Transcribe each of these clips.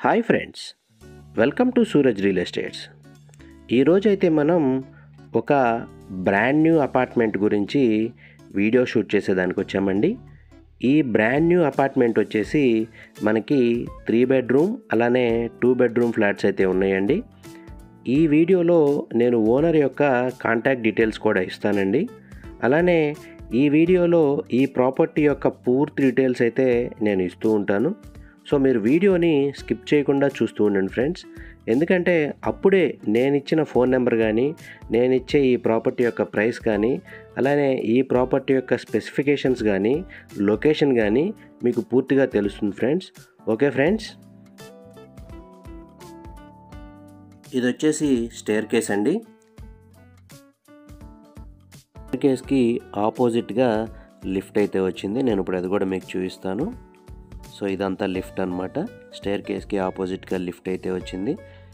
hi friends welcome to Suraj real estates ఈరోజైతే మనం ఒక బ్రాండ్ న్యూ అపార్ట్మెంట్ గురించి వీడియో షూట్ చేసేదానికి వచ్చామండి ఈ బ్రాండ్ న్యూ అపార్ట్మెంట్ వచ్చేసి మనకి త్రీ బెడ్రూమ్ అలానే టూ బెడ్రూమ్ ఫ్లాట్స్ అయితే ఉన్నాయండి ఈ వీడియోలో నేను ఓనర్ యొక్క కాంటాక్ట్ డీటెయిల్స్ కూడా ఇస్తానండి అలానే ఈ వీడియోలో ఈ ప్రాపర్టీ యొక్క పూర్తి డీటెయిల్స్ అయితే నేను ఇస్తూ ఉంటాను సో మీరు వీడియోని స్కిప్ చేయకుండా చూస్తూ ఉండండి ఫ్రెండ్స్ ఎందుకంటే అప్పుడే నేను ఇచ్చిన ఫోన్ నెంబర్ కానీ నేను ఇచ్చే ఈ ప్రాపర్టీ యొక్క ప్రైస్ కానీ అలానే ఈ ప్రాపర్టీ యొక్క స్పెసిఫికేషన్స్ కానీ లొకేషన్ కానీ మీకు పూర్తిగా తెలుస్తుంది ఫ్రెండ్స్ ఓకే ఫ్రెండ్స్ ఇది వచ్చేసి స్టేర్ కేస్ అండి స్టేర్ కేస్కి ఆపోజిట్గా లిఫ్ట్ అయితే వచ్చింది నేను ఇప్పుడు అది కూడా మీకు చూపిస్తాను సో ఇదంతా లిఫ్ట్ అనమాట స్టేర్ కేస్కి ఆపోజిట్గా లిఫ్ట్ అయితే వచ్చింది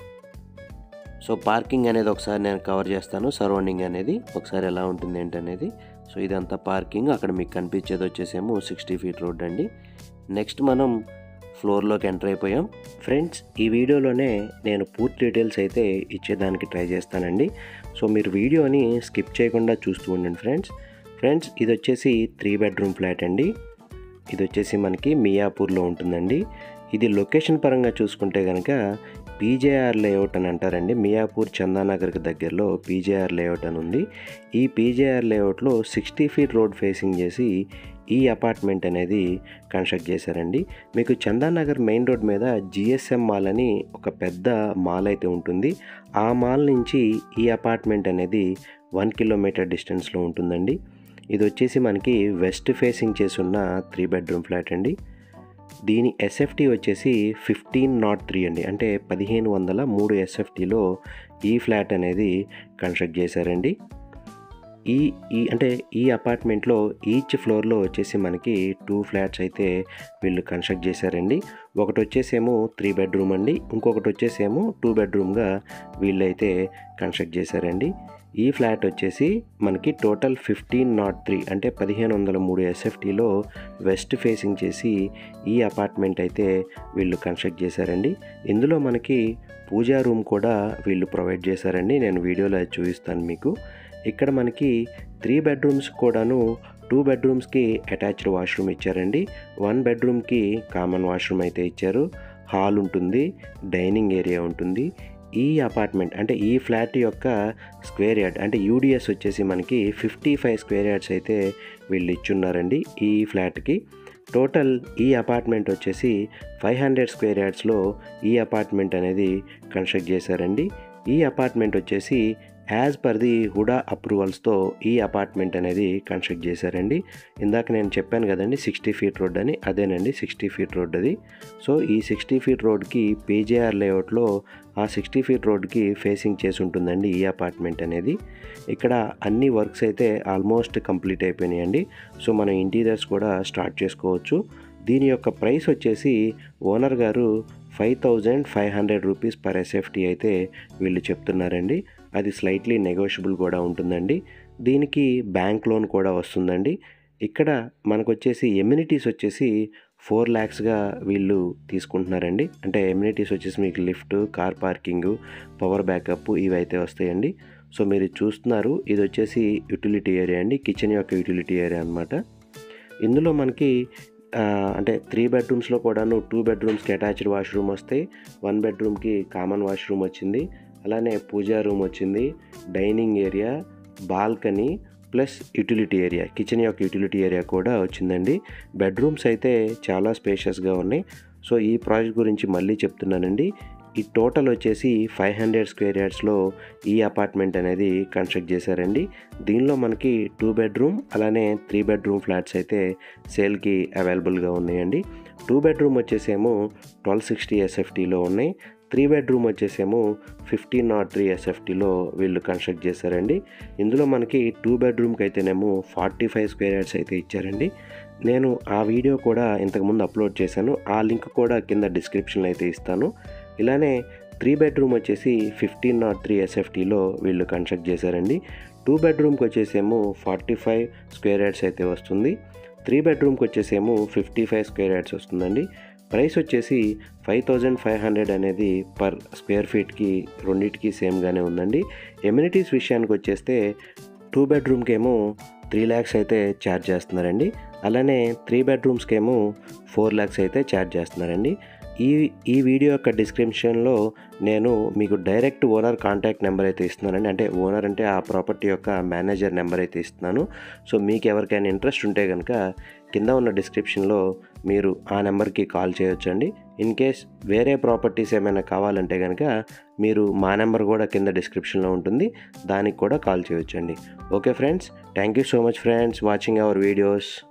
సో పార్కింగ్ అనేది ఒకసారి నేను కవర్ చేస్తాను సరౌండింగ్ అనేది ఒకసారి ఎలా ఉంటుంది ఏంటనేది సో ఇదంతా పార్కింగ్ అక్కడ మీకు కనిపించేది వచ్చేసేమో సిక్స్టీ ఫీట్ రోడ్ అండి నెక్స్ట్ మనం ఫ్లోర్లోకి ఎంటర్ అయిపోయాం ఫ్రెండ్స్ ఈ వీడియోలోనే నేను పూర్తి డీటెయిల్స్ అయితే ఇచ్చేదానికి ట్రై చేస్తానండి సో మీరు వీడియోని స్కిప్ చేయకుండా చూస్తూ ఉండండి ఫ్రెండ్స్ ఫ్రెండ్స్ ఇది వచ్చేసి త్రీ బెడ్రూమ్ ఫ్లాట్ అండి ఇది వచ్చేసి మనకి మియాపూర్లో ఉంటుందండి ఇది లొకేషన్ పరంగా చూసుకుంటే కనుక పీజేఆర్ లేఅవుట్ అని అంటారండి మియాపూర్ చందానగర్కి దగ్గరలో పీజేఆర్ లేఅవుట్ అని ఉంది ఈ పీజేఆర్ లేఅవుట్లో సిక్స్టీ ఫీట్ రోడ్ ఫేసింగ్ చేసి ఈ అపార్ట్మెంట్ అనేది కన్స్ట్రక్ట్ చేశారండి మీకు చందానగర్ మెయిన్ రోడ్ మీద జిఎస్ఎం మాల్ అని ఒక పెద్ద మాల్ అయితే ఉంటుంది ఆ మాల్ నుంచి ఈ అపార్ట్మెంట్ అనేది వన్ కిలోమీటర్ డిస్టెన్స్లో ఉంటుందండి ఇది వచ్చేసి మనకి వెస్ట్ ఫేసింగ్ చేసున్న త్రీ బెడ్రూమ్ ఫ్లాట్ అండి దీని ఎస్ఎఫ్టీ వచ్చేసి ఫిఫ్టీన్ నాట్ త్రీ అండి అంటే పదిహేను వందల మూడు ఎస్ఎఫ్టీలో ఈ ఫ్లాట్ అనేది కన్స్ట్రక్ట్ చేశారండి ఈ ఈ అంటే ఈ అపార్ట్మెంట్లో ఈచ్ ఫ్లోర్లో వచ్చేసి మనకి టూ ఫ్లాట్స్ అయితే వీళ్ళు కన్స్ట్రక్ట్ చేశారండి ఒకటి వచ్చేసేమో త్రీ బెడ్రూమ్ అండి ఇంకొకటి వచ్చేసేమో టూ బెడ్రూమ్గా వీళ్ళైతే కన్స్ట్రక్ట్ చేశారండి ఈ ఫ్లాట్ వచ్చేసి మనకి టోటల్ ఫిఫ్టీన్ నాట్ త్రీ అంటే పదిహేను వందల మూడు ఎస్ఎఫ్టీలో వెస్ట్ ఫేసింగ్ చేసి ఈ అపార్ట్మెంట్ అయితే వీళ్ళు కన్స్ట్రక్ట్ చేశారండి ఇందులో మనకి పూజా రూమ్ కూడా వీళ్ళు ప్రొవైడ్ చేశారండి నేను వీడియోలో చూపిస్తాను మీకు ఇక్కడ మనకి త్రీ బెడ్రూమ్స్ కూడాను టూ బెడ్రూమ్స్కి అటాచ్డ్ వాష్రూమ్ ఇచ్చారండి వన్ బెడ్రూమ్కి కామన్ వాష్రూమ్ అయితే ఇచ్చారు హాల్ ఉంటుంది డైనింగ్ ఏరియా ఉంటుంది ఈ అపార్ట్మెంట్ అంటే ఈ ఫ్లాట్ యొక్క స్క్వేర్ యార్డ్ అంటే యూడిఎస్ వచ్చేసి మనకి ఫిఫ్టీ ఫైవ్ స్క్వేర్ యార్డ్స్ అయితే వీళ్ళు ఇచ్చున్నారండి ఈ ఫ్లాట్కి టోటల్ ఈ అపార్ట్మెంట్ వచ్చేసి ఫైవ్ హండ్రెడ్ స్క్వేర్ యార్డ్స్లో ఈ అపార్ట్మెంట్ అనేది కన్స్ట్రక్ట్ చేశారండి ఈ అపార్ట్మెంట్ వచ్చేసి యాజ్ పర్ ది హుడా అప్రూవల్స్తో ఈ అపార్ట్మెంట్ అనేది కన్స్ట్రక్ట్ చేశారండి ఇందాక నేను చెప్పాను కదండి సిక్స్టీ ఫీట్ రోడ్ అని అదేనండి సిక్స్టీ ఫీట్ రోడ్ అది సో ఈ సిక్స్టీ ఫీట్ రోడ్కి పీజేఆర్ లేఅవుట్లో ఆ సిక్స్టీ ఫీట్ రోడ్కి ఫేసింగ్ చేసి ఉంటుందండి ఈ అపార్ట్మెంట్ అనేది ఇక్కడ అన్ని వర్క్స్ అయితే ఆల్మోస్ట్ కంప్లీట్ అయిపోయినాయండి సో మనం ఇంటీరియర్స్ కూడా స్టార్ట్ చేసుకోవచ్చు దీని యొక్క ప్రైస్ వచ్చేసి ఓనర్ గారు five thousand five hundred rupees per SFT అయితే వీళ్ళు చెప్తున్నారండి అది స్లైట్లీ నెగోషియబుల్ కూడా ఉంటుందండి దీనికి బ్యాంక్ లోన్ కూడా వస్తుందండి ఇక్కడ మనకు వచ్చేసి ఎమ్యూనిటీస్ వచ్చేసి ఫోర్ ల్యాక్స్గా వీళ్ళు తీసుకుంటున్నారండి అంటే ఎమ్యూనిటీస్ వచ్చేసి మీకు lift car parking power backup ఇవి అయితే వస్తాయండి సో మీరు చూస్తున్నారు ఇది వచ్చేసి యూటిలిటీ ఏరియా అండి కిచెన్ యొక్క యూటిలిటీ ఏరియా అనమాట ఇందులో మనకి అంటే త్రీ బెడ్రూమ్స్లో కూడాను టూ బెడ్రూమ్స్కి అటాచ్డ్ వాష్రూమ్ వస్తాయి వన్ బెడ్రూమ్కి కామన్ వాష్రూమ్ వచ్చింది అలానే పూజా రూమ్ వచ్చింది dining area balcony plus utility area kitchen యొక్క యూటిలిటీ ఏరియా కూడా వచ్చిందండి బెడ్రూమ్స్ అయితే చాలా స్పేషియస్గా ఉన్నాయి సో ఈ ప్రాజెక్ట్ గురించి మళ్ళీ చెప్తున్నానండి ఈ టోటల్ వచ్చేసి ఫైవ్ హండ్రెడ్ స్క్వేర్ యార్డ్స్లో ఈ అపార్ట్మెంట్ అనేది కన్స్ట్రక్ట్ చేశారండి దీనిలో మనకి టూ బెడ్రూమ్ అలానే త్రీ బెడ్రూమ్ ఫ్లాట్స్ అయితే సేల్కి అవైలబుల్గా ఉన్నాయండి టూ బెడ్రూమ్ వచ్చేసేమో ట్వెల్వ్ సిక్స్టీ ఎస్ఎఫ్టీలో ఉన్నాయి త్రీ బెడ్రూమ్ వచ్చేసేమో ఫిఫ్టీన్ నాట్ త్రీ ఎస్ఎఫ్టీలో వీళ్ళు కన్స్ట్రక్ట్ చేశారండి ఇందులో మనకి టూ బెడ్రూమ్కి అయితేనేమో ఫార్టీ ఫైవ్ స్క్వేర్ యార్డ్స్ అయితే ఇచ్చారండి నేను ఆ వీడియో కూడా ఇంతకుముందు అప్లోడ్ చేశాను ఆ లింక్ కూడా కింద డిస్క్రిప్షన్లో అయితే ఇస్తాను ఇలానే త్రీ బెడ్రూమ్ వచ్చేసి ఫిఫ్టీన్ నాట్ త్రీ ఎస్ఎఫ్టీలో వీళ్ళు కన్స్ట్రక్ట్ చేశారండి టూ బెడ్రూమ్కి వచ్చేసేమో ఫార్టీ ఫైవ్ స్క్వేర్ యార్డ్స్ అయితే వస్తుంది త్రీ బెడ్రూమ్కి వచ్చేసేమో ఫిఫ్టీ ఫైవ్ స్క్వేర్ యార్డ్స్ వస్తుందండి ప్రైస్ వచ్చేసి ఫైవ్ థౌజండ్ ఫైవ్ హండ్రెడ్ అనేది పర్ స్క్వేర్ ఫీట్కి రెండింటికి సేమ్గానే ఉందండి ఎమ్యూనిటీస్ విషయానికి వచ్చేస్తే టూ బెడ్రూమ్కి ఏమో త్రీ ల్యాక్స్ అయితే ఛార్జ్ చేస్తున్నారండి అలానే త్రీ బెడ్రూమ్స్కి ఏమో ఫోర్ ల్యాక్స్ అయితే ఛార్జ్ చేస్తున్నారండి ఈ ఈ వీడియో యొక్క డిస్క్రిప్షన్లో నేను మీకు డైరెక్ట్ ఓనర్ కాంటాక్ట్ నెంబర్ అయితే ఇస్తున్నానండి అంటే ఓనర్ అంటే ఆ ప్రాపర్టీ యొక్క మేనేజర్ నెంబర్ అయితే ఇస్తున్నాను సో మీకు ఎవరికైనా ఇంట్రెస్ట్ ఉంటే కనుక కింద ఉన్న డిస్క్రిప్షన్లో మీరు ఆ నెంబర్కి కాల్ చేయొచ్చండి ఇన్ కేస్ వేరే ప్రాపర్టీస్ ఏమైనా కావాలంటే కనుక మీరు మా నెంబర్ కూడా కింద డిస్క్రిప్షన్లో ఉంటుంది దానికి కూడా కాల్ చేయొచ్చండి okay friends thank you so much friends watching our videos